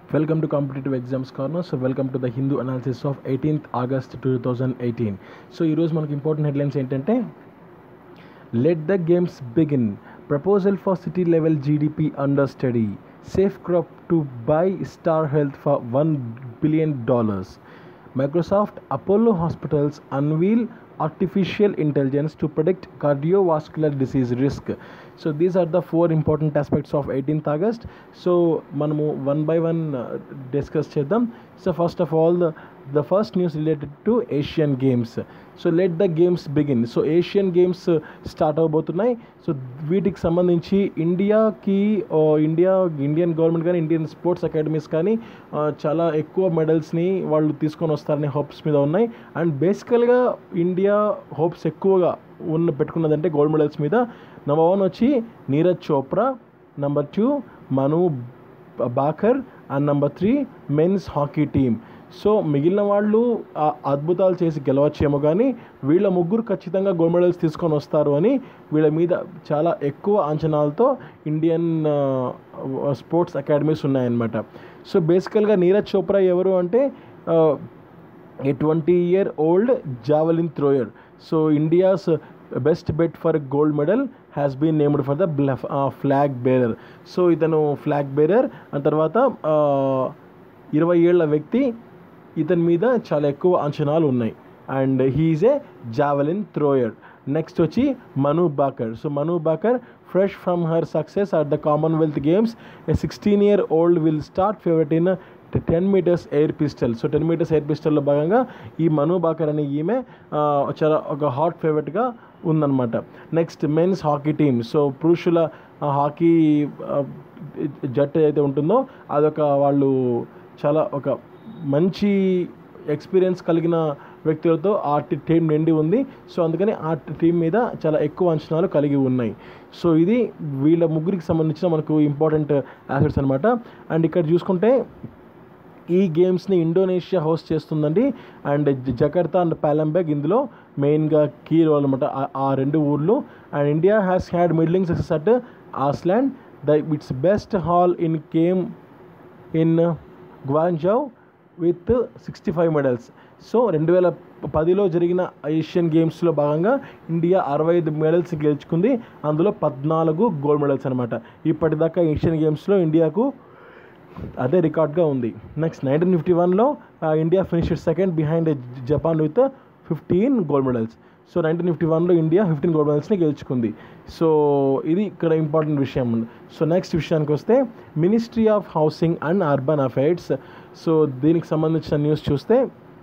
Welcome to Competitive Exams Corner. So, welcome to the Hindu analysis of 18th August 2018. So ఈరోజు మనకి important headlines ఏంటంటే let the games begin proposal for city level GDP under study safe crop to buy star health for one billion dollars Microsoft Apollo hospitals unveil artificial intelligence to predict cardiovascular disease risk so these are the four important aspects of 18th august so మనము one by one discuss చేద్దాం so first of all the first news related to Asian Games so let the games begin so Asian Games start అవబోతున్నాయి so వీటికి సంబంధించి ఇండియాకి India Indian government కానీ Indian sports academies కానీ ఆ, చాలా ఎక్కువ మెడల్స్ని వాళ్ళు తీసుకొని వస్తారనే హోప్స్ మీద ఉన్నాయి అండ్ బేసికల్గా ఇండియా హోప్స్ ఎక్కువగా ఉన్న పెట్టుకున్నదంటే గోల్డ్ మెడల్స్ మీద నెంబర్ వన్ వచ్చి Neeraj Chopra number two Manu Bhaker and number three men's hockey team so మిగిలిన వాళ్ళు ఆ అద్భుతాలు చేసి గెలవచ్చేమో కానీ వీళ్ళ ముగ్గురు ఖచ్చితంగా గోల్డ్ మెడల్స్ తీసుకొని వస్తారు అని వీళ్ళ మీద చాలా ఎక్కువ అంచనాలతో ఇండియన్ స్పోర్ట్స్ అకాడమీస్ ఉన్నాయన్నమాట సో బేసికల్గా నీరజ్ చోప్రా ఎవరు అంటే a twenty year old javelin thrower so India's best bet for gold medal has been named for the flag bearer so ఇతను ఫ్లాగ్ బేరర్ ఆ తర్వాత ఆ, ఇరవై ఏళ్ల వ్యక్తి ఇతని మీద చాలా ఎక్కువ అంచనాలు ఉన్నాయి and he's a javelin thrower next వచ్చి Manu Bhaker so Manu Bhaker fresh from her success at the Commonwealth Games a sixteen year old will start favourite in ten metres air pistol so ten metres air పిస్టల్లో భాగంగా ఈ మను బాకర్ అనే ఈమె ఆ, చాలా ఒక hot ఫేవరెట్గా ఉందన్నమాట next men's hockey team so పురుషుల ఆ, హాకీ ఆ, జట్టు ఏదైతే ఉంటుందో అదొక వాళ్ళు చాలా ఒక మంచి ఎక్స్పీరియన్స్ కలిగిన వ్యక్తులతో ఆ టి- టీం నిండి ఉంది సో అందుకని ఆ టి- టీం మీద చాలా ఎక్కువ అంచనాలు కలిగి ఉన్నాయి సో ఇది వీళ్ళ ముగ్గురికి సంబంధించిన మనకు ఇంపార్టెంట్ ఆసెట్స్ అనమాట అండ్ ఇక్కడ చూసుకుంటే ఈ గేమ్స్ని ఇండోనేషియా హోస్ట్ చేస్తుందండి అండ్ జ- జకర్తా అండ్ పాలంబెగ్ ఇందులో మెయిన్గా కీ రోల్ అనమాట ఆ- ఆ రెండు ఊర్లు and India has had middling success at ఆస్లాండ్ the its best haul in came in Guangzhou with sixty five medals so రెండు వేల పదిలో జరిగిన ఏషియన్ గేమ్స్లో భాగంగా ఇండియా అరవై ఐదు మెడల్స్ గెలుచుకుంది అందులో పద్నాలుగు గోల్డ్ మెడల్స్ అనమాట ఇప్పటిదాకా ఏషియన్ గేమ్స్లో ఇండియాకు అదే రికార్డ్గా ఉంది నెక్స్ట్ నైన్టీన్ ఫిఫ్టీ వన్లో India finished second behind Japan with fifteen gold medals so nineteen fifty వన్లో ఇండియా ఫిఫ్టీన్ గోల్డ్ మెడల్స్ని గెలుచుకుంది సో ఇది ఇక్కడ ఇంపార్టెంట్ విషయం సో నెక్స్ట్ విషయానికి వస్తే ministry of housing and urban affairs so దీనికి సంబంధించిన న్యూస్ చూస్తే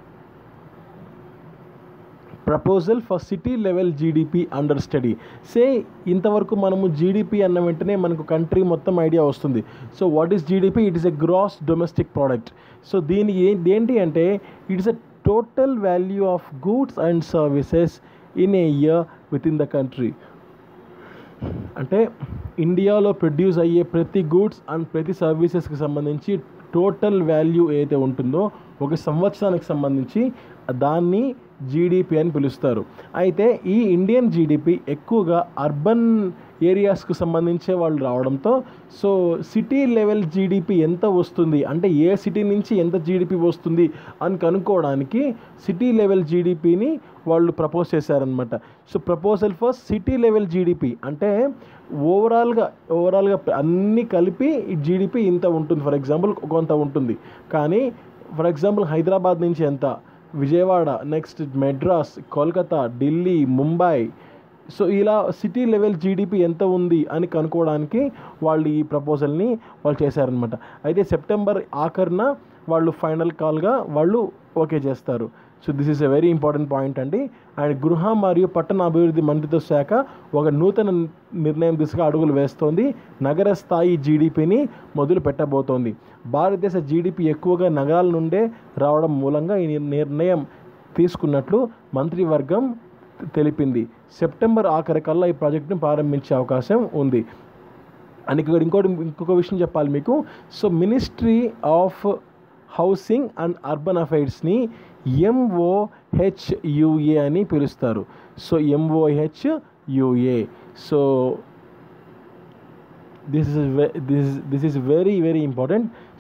proposal for city level GDP under study say ఇంతవరకు మనము జీడిపి అన్న వెంటనే మనకు కంట్రీ మొత్తం ఐడియా వస్తుంది so what is GDP it is a gross domestic product so దీని ఏ- ఏంటి అంటే it is a total value of goods and services in a year with in the country అంటే ఇండియాలో ప్రొడ్యూస్ అయ్యే ప్రతి గూడ్స్ అండ్ ప్రతి సర్వీసెస్కి సంబంధించి టోటల్ వాల్యూ ఏదైతే ఉంటుందో ఒక సంవత్సరానికి సంబంధించి దాన్ని జీడిపి అని పిలుస్తారు అయితే ఈ ఇండియన్ జీడిపి ఎక్కువగా అర్బన్ ఏరియాస్కు సంబంధించే వాళ్ళు రావడంతో సో సిటీ లెవెల్ జీడిపి ఎంత వస్తుంది అంటే ఏ సిటీ నుంచి ఎంత జీడిపి వస్తుంది అని కనుక్కోవడానికి సిటీ లెవెల్ జీడిపిని వాళ్ళు ప్రపోజ్ చేశారనమాట so proposal for city level GDP అంటే ఓవరాల్గా ఓవరాల్గా అన్నీ కలిపి ఈ జీడిపి ఇంత ఉంటుంది ఫర్ ఎగ్జాంపుల్ కొంత ఉంటుంది కానీ ఫర్ ఎగ్జాంపుల్ హైదరాబాద్ నుంచి ఎంత విజయవాడ నెక్స్ట్ మెడ్రాస్ కోల్కతా ఢిల్లీ ముంబై సో ఇలా సిటీ లెవెల్ జీడిపి ఎంత ఉంది అని కనుక్కోవడానికి వాళ్ళు ఈ ప్రపోజల్ని వాళ్ళు చేశారనమాట అయితే సెప్టెంబర్ ఆఖరిన వాళ్ళు ఫైనల్ కాల్గా వాళ్ళు ఓకే చేస్తారు so this is a very important point అండి అండ్ గృహ మరియు పట్టణ అభివృద్ధి మంత్రిత్వ శాఖ ఒక నూతన నిర్ణయం దిశగా అడుగులు వేస్తోంది నగర స్థాయి జీడిపిని మొదలు పెట్టబోతోంది భారతదేశ జీడిపి ఎక్కువగా నగరాల నుండే రావడం మూలంగా ఈ నిర్- నిర్ణయం తీసుకున్నట్లు మంత్రివర్గం తెలిపింది సెప్టెంబర్ ఆఖరి కల్లా ఈ ప్రాజెక్టును ప్రారంభించే అవకాశం ఉంది అండ్ ఇక్కడ ఇంకోటి ఇంకొక విషయం చెప్పాలి మీకు so ministry of housing and urban అఫైర్స్ని ఎంఓహెచ్యుఏ అని పిలుస్తారు so MOHUA so this is this this is very very important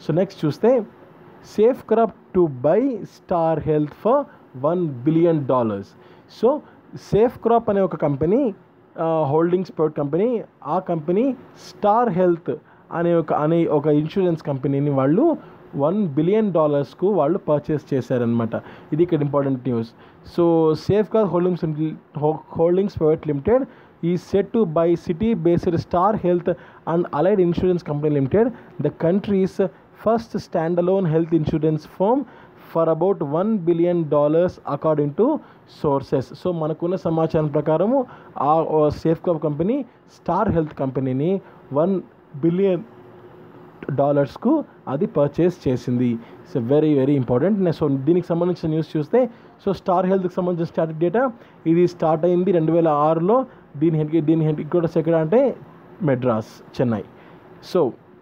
so next చూస్తే safe crop to buy star health for one billion dollars so safe crop అనే ఒక company holdings private company ఆ company star health అనే ఒక అనే ఒక insurance కంపెనీని వాళ్ళు వన్ బిలియన్ డాలర్స్కు వాళ్ళు పర్చేస్ చేశారనమాట ఇది ఇక్కడ important news so safe guard holdings holdings private limited ఈ set to buy city based star health and allied insurance company limited the country's first stand alone health insurance firm for about one billion dollars according to sources so మనకున్న సమాచారం ప్రకారము ఆ safe club company star health కంపెనీని one billion డాలర్స్కు అది పర్చేస్ చేసింది so very very important so దీనికి సంబంధించిన న్యూస్ చూస్తే సో స్టార్ హెల్త్కి సంబంధించిన స్టార్ట్ డేటా ఇది స్టార్ట్ అయింది రెండు వేల ఆరులో దీని హెడ్ దీని హెడ్ కూడా ఎక్కడ అంటే మెడ్రాస్ చెన్నై సో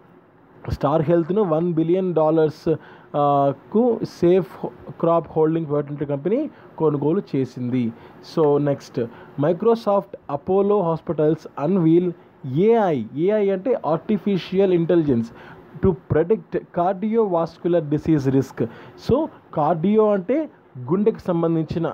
స్టార్ హెల్త్ను వన్ బిలియన్ డాలర్స్ కు safe crop holding private company కొనుగోలు చేసింది so next Microsoft Apollo hospitals unveil AI AI అంటే artificial intelligence to predict cardiovascular disease risk so cardio అంటే గుండెకి సంబంధించిన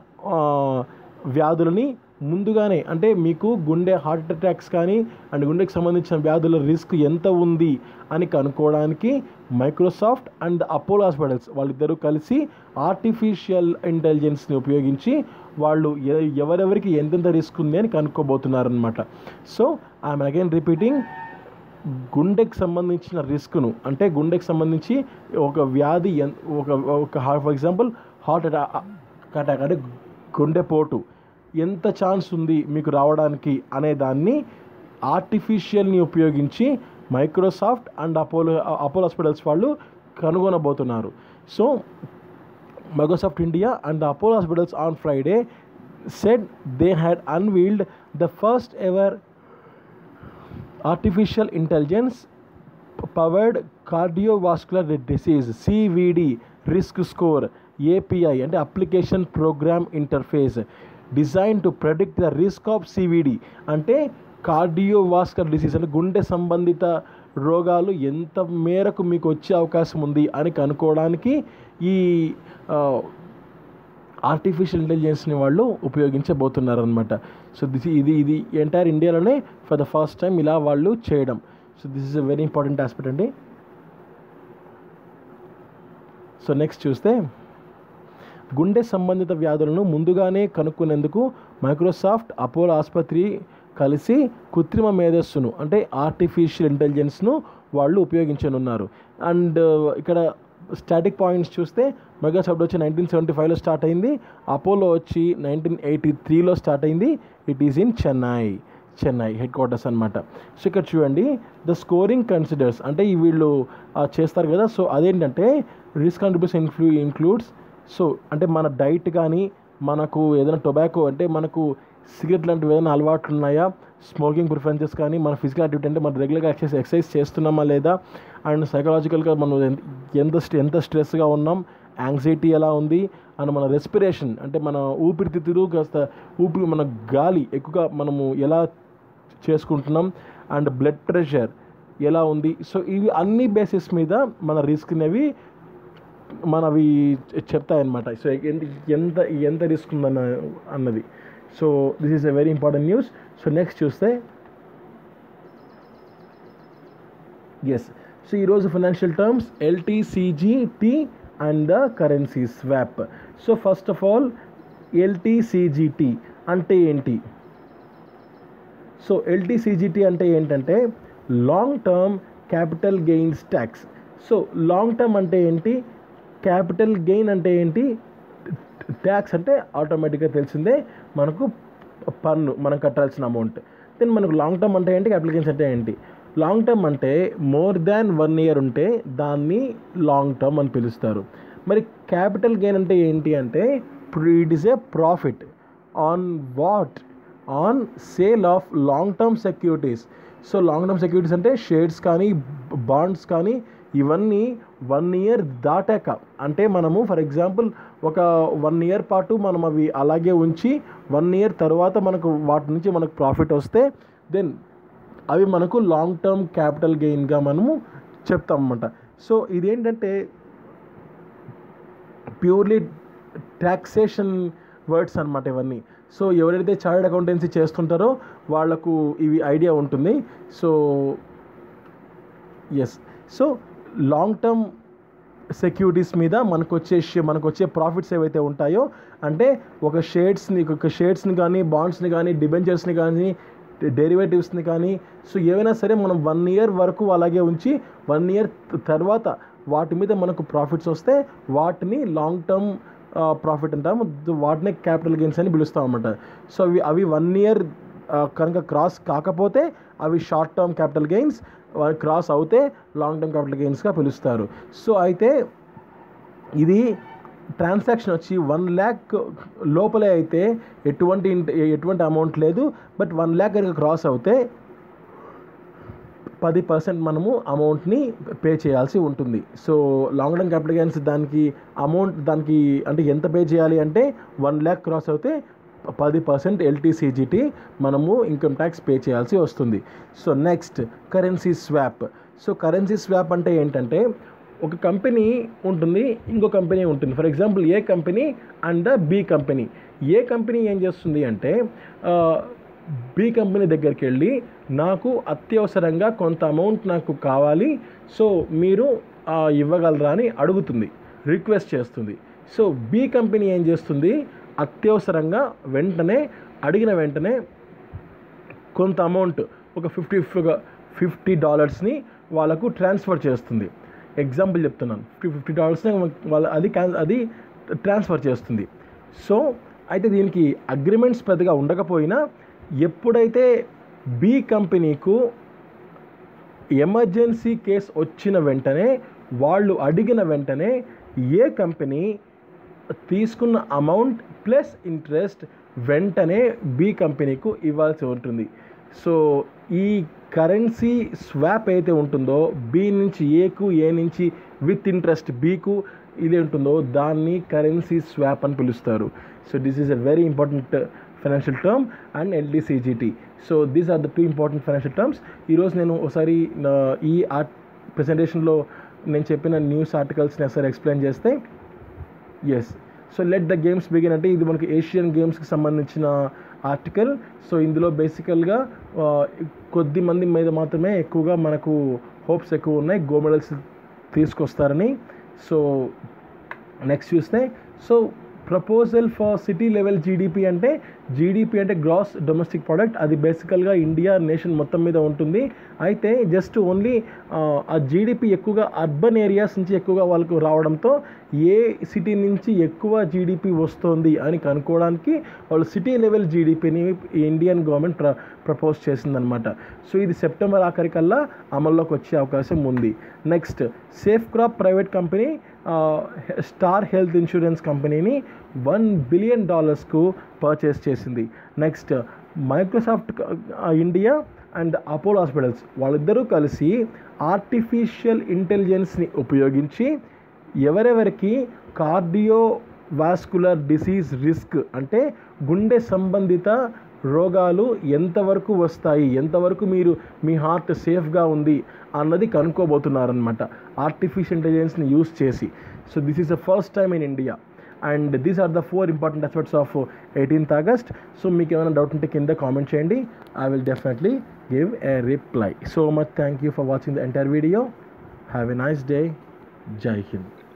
వ్యాధులని ముందుగానే అంటే మీకు గుండె హార్ట్ అటాక్స్ కానీ అండ్ గుండెకి సంబంధించిన వ్యాధుల రిస్క్ ఎంత ఉంది అని కనుక్కోవడానికి మైక్రోసాఫ్ట్ అండ్ అపోలో హాస్పిటల్స్ వాళ్ళిద్దరూ కలిసి ఆర్టిఫిషియల్ ఇంటెలిజెన్స్ని ఉపయోగించి వాళ్ళు ఎవరెవరికి ఎంతెంత రిస్క్ ఉంది అని కనుక్కోబోతున్నారనమాట సో ఐఎమ్ అగైన్ రిపీటింగ్ గుండెకి సంబంధించిన రిస్క్ను అంటే గుండెకి సంబంధించి ఒక వ్యాధి ఒక ఒక ఫర్ ఎగ్జాంపుల్ హార్ట్ అటాక్ అంటే గుండెపోటు ఎంత ఛాన్స్ ఉంది మీకు రావడానికి అనే దాన్ని ఆర్టిఫిషియల్ని ఉపయోగించి Microsoft and Apollo Apollo hospitals వాళ్ళు కనుగొనబోతున్నారు so Microsoft India and Apollo hospitals on Friday said they had unveiled the first ever artificial intelligence powered cardiovascular disease CVD risk score API అంటే application program interface design to predict the risk of CVD అంటే cardiovascular disease అంటే గుండె సంబంధిత రోగాలు ఎంత మేరకు మీకు వచ్చే అవకాశం ఉంది అని కనుక్కోవడానికి ఈ ఆర్టిఫిషియల్ ఇంటెలిజెన్స్ని వాళ్ళు ఉపయోగించబోతున్నారనమాట సో దిస్ ఇది ఇది ఎంటైర్ ఇండియాలోనే ఫర్ ద ఫస్ట్ టైం ఇలా వాళ్ళు చేయడం so this is a very important aspect అండి సో నెక్స్ట్ చూస్తే గుండె సంబంధిత వ్యాధులను ముందుగానే కనుక్కునేందుకు మైక్రోసాఫ్ట్ అపోలో ఆసుపత్రి కలిసి కృత్రిమ మేధస్సును అంటే ఆర్టిఫిషియల్ ఇంటెలిజెన్స్ను వాళ్ళు ఉపయోగించనున్నారు అండ్ ఇక్కడ స్టాటిక్ పాయింట్స్ చూస్తే మైక్రోసాఫ్ట్ వచ్చి నైన్టీన్ సెవెంటీ ఫైవ్లో స్టార్ట్ అయింది అపోలో వచ్చి నైన్టీన్ ఎయిటీ త్రీలో స్టార్ట్ అయింది it is in Chennai Chennai headquarters అనమాట సో ఇక్కడ చూడండి ద స్కోరింగ్ కన్సిడర్స్ అంటే ఈ వీళ్ళు చేస్తారు కదా సో అదేంటంటే రిస్క్ కాంట్రిబ్యూషన్ ఇన్క్లూ ఇంక్లూడ్స్ సో అంటే మన డైట్ కానీ మనకు ఏదైనా టొబాకో అంటే మనకు సిగరెట్ లాంటివి ఏదైనా అలవాట్లు ఉన్నాయా స్మోకింగ్ ప్రిఫరెన్సెస్ కానీ మన ఫిజికల్ యాక్టివిటీ అంటే మనం రెగ్యులర్గా ఎక్సైజ్ ఎక్సర్సైజ్ చేస్తున్నామా లేదా అండ్ సైకలాజికల్గా మనం ఎంత ఎంత స్ట్రెస్గా ఉన్నాం యాంగ్జైటీ ఎలా ఉంది అండ్ మన రెస్పిరేషన్ అంటే మన ఊపిరితిత్తులు కాస్త ఊపిరి మన గాలి ఎక్కువగా మనము ఎలా చేసుకుంటున్నాం అండ్ బ్లడ్ ప్రెషర్ ఎలా ఉంది సో ఇవి అన్ని బేసిస్ మీద మన రిస్క్ అనేవి మనవి చెప్తాయన్నమాట సో ఎంత ఎంత ఎంత రిస్క్ ఉందన్న అన్నది so this is a very important news so next చూస్తే ఎస్ సో ఈరోజు financial terms LTCGT and the currency swap so first of all LTCGT అంటే ఏంటి సో ఎల్టీసీజీటీ అంటే ఏంటంటే long term capital gains tax so long term అంటే ఏంటి capital gain అంటే ఏంటి ట్యాక్స్ అంటే ఆటోమేటిక్గా తెలిసిందే మనకు పన్ను మనం కట్టాల్సిన అమౌంట్ దెన్ మనకు లాంగ్ టర్మ్ అంటే ఏంటి క్యాపిటల్ గెయిన్స్ అంటే ఏంటి లాంగ్ టర్మ్ అంటే మోర్ దాన్ వన్ ఇయర్ ఉంటే దాన్ని లాంగ్ టర్మ్ అని పిలుస్తారు మరి క్యాపిటల్ గెయిన్ అంటే ఏంటి అంటే it is a profit on what on sale of long term securities so long term securities అంటే షేర్స్ కానీ బాండ్స్ కానీ ఇవన్నీ వన్ ఇయర్ దాటాక అంటే మనము ఫర్ ఎగ్జాంపుల్ ఒక వన్ ఇయర్ పాటు మనం అవి అలాగే ఉంచి వన్ ఇయర్ తర్వాత మనకు వాటి నుంచి మనకు ప్రాఫిట్ వస్తే దెన్ అవి మనకు లాంగ్ టర్మ్ క్యాపిటల్ గెయిన్గా మనము చెప్తాం అన్నమాట సో ఇదేంటంటే ప్యూర్లీ ట్యాక్సేషన్ వర్డ్స్ అనమాట ఇవన్నీ సో ఎవరైతే చార్టెడ్ అకౌంటెన్సీ చేస్తుంటారో వాళ్ళకు ఇవి ఐడియా ఉంటుంది so yes so long term securities మీద మనకు వచ్చే షే- మనకు వచ్చే ప్రాఫిట్స్ ఏవైతే ఉంటాయో అంటే ఒక షేర్స్ని ఒక షేర్స్ని కానీ బాండ్స్ని కానీ డిబెంచర్స్ని కానీ డెరివేటివ్స్ని కానీ సో ఏవైనా సరే మనం వన్ ఇయర్ వరకు అలాగే ఉంచి వన్ ఇయర్ తర్వాత వాటి మీద మనకు ప్రాఫిట్స్ వస్తే వాటిని లాంగ్ టర్మ్ ప్రాఫిట్ అంటాము వాటినే క్యాపిటల్ గెయిన్స్ అని పిలుస్తాం అన్నమాట సో అవి అవి వన్ ఇయర్ కనుక క్రాస్ కాకపోతే అవి short term capital gains cross అవుతే లాంగ్ టర్మ్ క్యాపిటల్ గెయిన్స్గా పిలుస్తారు సో అయితే ఇది ట్రాన్సాక్షన్ వచ్చి వన్ ల్యాక్ లోపలే అయితే ఎటువంటి ఇంట- ఎటువంటి అమౌంట్ లేదు బట్ వన్ ల్యాక్ కనుక క్రాస్ అవుతే పది పర్సెంట్ మనము అమౌంట్ని పే చేయాల్సి ఉంటుంది so long term capital gains దానికి అమౌంట్ దానికి అంటే ఎంత పే చేయాలి అంటే వన్ ల్యాక్ క్రాస్ అవుతే పది పర్సెంట్ ఎల్టీసీజీటీ మనము ఇన్కమ్ ట్యాక్స్ పే చేయాల్సి వస్తుంది so next currency swap so currency swap అంటే ఏంటంటే ఒక కంపెనీ ఉంటుంది ఇంకో కంపెనీ ఉంటుంది for example A company and B company A company ఏం చేస్తుంది అంటే ఆ, బి కంపెనీ దగ్గరికి వెళ్ళి నాకు అత్యవసరంగా కొంత అమౌంట్ నాకు కావాలి సో మీరు ఆ, ఇవ్వగలరా అని అడుగుతుంది రిక్వెస్ట్ చేస్తుంది సో బి కంపెనీ ఏం చేస్తుంది అత్యవసరంగా వెంటనే అడిగిన వెంటనే కొంత అమౌంట్ ఒక ఫిఫ్టీ ఫిఫ్టీ డాలర్స్ని వాళ్ళకు ట్రాన్స్ఫర్ చేస్తుంది ఎగ్జాంపుల్ చెప్తున్నాను ఫిఫ్టీ ఫిఫ్టీ డాలర్స్ని వాళ్ళ అది క్యాన్ అది ట్రాన్స్ఫర్ చేస్తుంది సో అయితే దీనికి అగ్రిమెంట్స్ పెద్దగా ఉండకపోయినా ఎప్పుడైతే బి కంపెనీకు ఎమర్జెన్సీ కేస్ వచ్చిన వెంటనే వాళ్ళు అడిగిన వెంటనే ఏ కంపెనీ తీసుకున్న అమౌంట్ ప్లస్ ఇంట్రెస్ట్ వెంటనే బి కంపెనీకు ఇవ్వాల్సి ఉంటుంది సో ఈ కరెన్సీ స్వాప్ అయితే ఉంటుందో బి నుంచి ఏకు ఏ నుంచి విత్ ఇంట్రెస్ట్ బీకు ఇది ఉంటుందో దాన్ని కరెన్సీ స్వాప్ అని పిలుస్తారు so this is a very important financial term and LDCGT so these are the two important financial terms ఈరోజు నేను ఒకసారి నా- ఈ ఆర్ట్ ప్రజెంటేషన్లో నేను చెప్పిన న్యూస్ ఆర్టికల్స్ని ఒకసారి ఎక్స్ప్లెయిన్ చేస్తే yes so let the games begin అంటే ఇది మనకి ఏషియన్ గేమ్స్కి సంబంధించిన ఆర్టికల్ సో ఇందులో బేసికల్గా కొద్ది మంది మీద మాత్రమే ఎక్కువగా మనకు హోప్స్ ఎక్కువ ఉన్నాయి గోల్డ్ మెడల్స్ తీసుకొస్తారని సో నెక్స్ట్ చూస్తే so proposal for city level GDP అంటే జీడిపి అంటే గ్రాస్ డొమెస్టిక్ ప్రోడక్ట్ అది బేసికల్గా ఇండియా నేషన్ మొత్తం మీద ఉంటుంది అయితే జస్ట్ ఓన్లీ ఆ జీడిపి ఎక్కువగా అర్బన్ ఏరియాస్ నుంచి ఎక్కువగా వాళ్ళకు రావడంతో ఏ సిటీ నుంచి ఎక్కువ జీడిపి వస్తుంది అని కనుక్కోవడానికి వాళ్ళు సిటీ లెవెల్ జీడిపిని ఇండియన్ గవర్నమెంట్ ప్ర ప్రపోజ్ చేసిందనమాట సో ఇది సెప్టెంబర్ ఆఖరికల్లా అమల్లోకి వచ్చే అవకాశం ఉంది next safe crop private company star health insurance కంపెనీని వన్ బిలియన్ డాలర్స్కు పర్చేస్ చేసింది next Microsoft India and Apollo hospitals వాళ్ళిద్దరూ కలిసి ఆర్టిఫిషియల్ ఇంటెలిజెన్స్ని ఉపయోగించి ఎవరెవరికి కార్డియో వాస్కులర్ డిసీజ్ రిస్క్ అంటే గుండె సంబంధిత రోగాలు ఎంతవరకు వస్తాయి ఎంతవరకు మీరు మీ హార్ట్ సేఫ్గా ఉంది అన్నది కనుక్కోబోతున్నారనమాట ఆర్టిఫిషియల్ ఇంటెలిజెన్స్ని యూస్ చేసి so this is the first time in India and these are the four important aspects of eighteenth August so మీకు ఏమైనా డౌట్ ఉంటే కింద కామెంట్ చేయండి I will definitely give a reply so much thank you for watching the entire video have a nice day జై హింద్